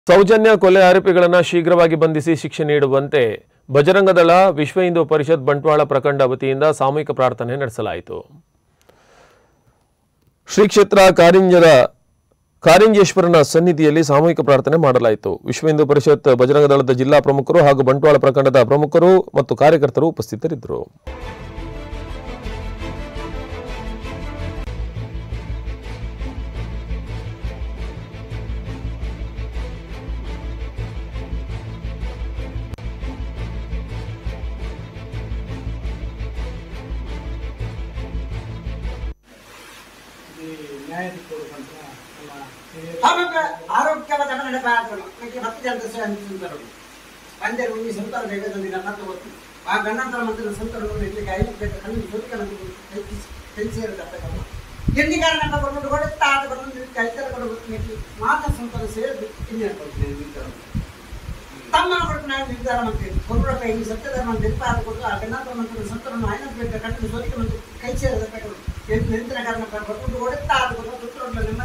ಸೌಜನ್ಯ ಕೊಲೆ ಆರೋಪಿಗಳನ್ನು ಶೀಘ್ರವಾಗಿ ಬಂಧಿಸಿ ಶಿಕ್ಷೆ ನೀಡುವಂತೆ ಬಜರಂಗದಳ ವಿಶ್ವ ಹಿಂದೂ ಪರಿಷತ್ ಬಂಟ್ವಾಳ ಪ್ರಖಂಡ ವತಿಯಿಂದ ಸಾಮೂಹಿಕ ಪ್ರಾರ್ಥನೆ ನಡೆಸಲಾಯಿತು ಶ್ರೀ ಕ್ಷೇತ್ರ ಕಾರಿಂಜರ ಕಾರಿಂಜೇಶ್ವರನ ಸನ್ನಿಧಿಯಲ್ಲಿ ಸಾಮೂಹಿಕ ಪ್ರಾರ್ಥನೆ ಮಾಡಲಾಯಿತು ವಿಶ್ವ ಹಿಂದೂ ಪರಿಷತ್ ಬಜರಂಗ ದಳದ ಜಿಲ್ಲಾ ಪ್ರಮುಖರು ಹಾಗೂ ಬಂಟ್ವಾಳ ಪ್ರಖಂಡದ ಪ್ರಮುಖರು ಮತ್ತು ಕಾರ್ಯಕರ್ತರು ಉಪಸ್ಥಿತರಿದ್ದರು ಆರೋಗ್ಯ ಆರೋಗ್ಯವಾದ ನಡೆಪಾದರು ಹತ್ತು ಜನದ ಸಂತರು ಪಂಜರು ಈ ಸಂತರ ಜಗದಲ್ಲಿ ನನ್ನತ್ರ ಗೊತ್ತು ಆ ಗಣಾಂತರ ಮಂತ್ರ ಸಂತರನ್ನು ಇಲ್ಲಿಗೆ ಐದು ಬೇಕು ಕಣ್ಣು ಜೊತೆಗೆ ನಮಗೆ ತಿಳಿಸಿರತಕ್ಕಂಥ ಎಲ್ಲಿಗಾರ ನಮ್ಮ ಬಂದು ಕೊಡುತ್ತಾ ಅದು ಬಂದು ಕೈತರ ಕೊಡಬೇಕು ಮಾತ ಸಂತರ ಸೇರಿ ಇಲ್ಲಿ ಕೊಡ್ತೀನಿ ತಮ್ಮ ಕೊಟ್ಟು ನಾವು ನಿರ್ಧಾರ ಮಾಡ್ತೀವಿ ಕೊಡುವ ಕೈ ಸತ್ಯಧರ್ಮ ನಿರ್ಧಾರ ಕೊಟ್ಟು ಆ ಗಣಾಂತರ ಮಂತ್ರ ಸಂತರನ್ನು ಐನ ಬೇಕು ಕಣ್ಣು ಜೊತೆಗೆ ಕೈ ಸೇರಿದ ನಿಂತರ ಕಾರಣ ಬರ್ಕೊಂಡು ಕೊಡುತ್ತಾ ಅದು ಬಂದು ನಿಮ್ಮ